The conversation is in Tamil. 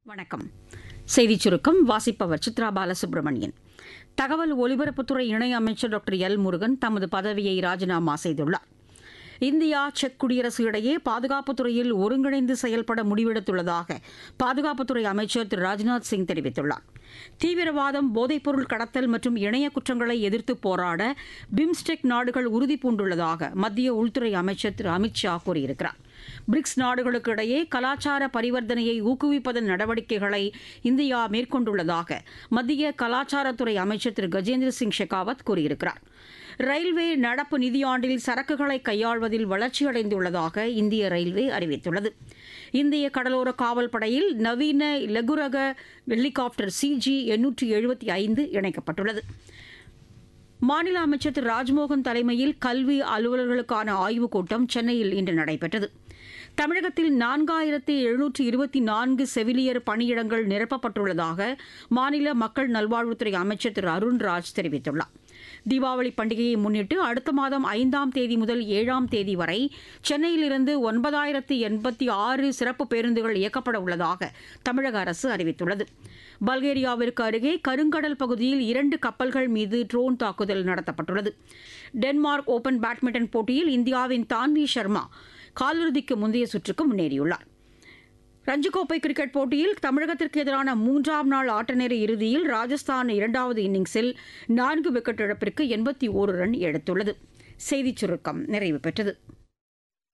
வணக்கம் செய்திச் சுருக்கம் வாசிப்பவர் சித்ரா பாலசுப்ரமணியன் தகவல் ஒலிபரப்புத்துறை இணை அமைச்சர் டாக்டர் எல் முருகன் தமது பதவியை ராஜினாமா செய்துள்ளார் இந்தியா செக் குடியரசு இடையே பாதுகாப்புத் துறையில் ஒருங்கிணைந்து செயல்பட முடிவெடுத்துள்ளதாக பாதுகாப்புத்துறை அமைச்சர் திரு ராஜ்நாத் சிங் தெரிவித்துள்ளார் தீவிரவாதம் போதைப்பொருள் கடத்தல் மற்றும் இணைய குற்றங்களை எதிர்த்து போராட பிம்ஸ்டெக் நாடுகள் உறுதி பூண்டுள்ளதாக மத்திய உள்துறை அமைச்சர் திரு அமித் ஷா கூறியிருக்கிறார் பிரிக்ஸ் நாடுகளுக்கு இடையே கலாச்சார பரிவர்த்தனையை ஊக்குவிப்பதன் நடவடிக்கைகளை இந்தியா மேற்கொண்டுள்ளதாக மத்திய கலாச்சாரத்துறை அமைச்சர் திரு கஜேந்திர சிங் ஷெகாவத் கூறியிருக்கிறார் ரயில்வே நடப்பு நிதியாண்டில் சரக்குகளை கையாள்வதில் வளர்ச்சியடைந்துள்ளதாக இந்திய ரயில்வே அறிவித்துள்ளது இந்திய கடலோர காவல் படையில் நவீன லகுரக ஹெலிகாப்டர் சிஜி எண்ணூற்றி எழுபத்தி ஐந்து இணைக்கப்பட்டுள்ளது மாநில அமைச்சர் திரு ராஜ்மோகன் தலைமையில் கல்வி அலுவலர்களுக்கான ஆய்வுக் கூட்டம் சென்னையில் இன்று நடைபெற்றது தமிழகத்தில் நான்காயிரத்தி எழுநூற்றி இருபத்தி நான்கு செவிலியர் பணியிடங்கள் நிரப்பப்பட்டுள்ளதாக மாநில மக்கள் நல்வாழ்வுத்துறை அமைச்சர் திரு அருண்ராஜ் தெரிவித்துள்ளார் தீபாவளி பண்டிகையை முன்னிட்டு அடுத்த மாதம் ஐந்தாம் தேதி முதல் ஏழாம் தேதி வரை சென்னையிலிருந்து ஒன்பதாயிரத்து எண்பத்தி ஆறு சிறப்பு பேருந்துகள் இயக்கப்பட உள்ளதாக தமிழக அரசு அறிவித்துள்ளது பல்கேரியாவிற்கு அருகே கருங்கடல் பகுதியில் இரண்டு கப்பல்கள் மீது ட்ரோன் தாக்குதல் நடத்தப்பட்டுள்ளது டென்மார்க் ஓபன் பேட்மிண்டன் போட்டியில் இந்தியாவின் தான்வி சர்மா காலிறுதிக்கு முந்தைய சுற்றுக்கு முன்னேறியுள்ளார் ரஞ்சிக்கோப்பை கிரிக்கெட் போட்டியில் தமிழகத்திற்கு எதிரான மூன்றாம் நாள் ஆட்டநேர இறுதியில் ராஜஸ்தான் இரண்டாவது இன்னிங்ஸில் நான்கு விக்கெட் இழப்பிற்கு எண்பத்தி ஓரு ரன் எடுத்துள்ளது செய்திச் சுருக்கம் நிறைவு பெற்றது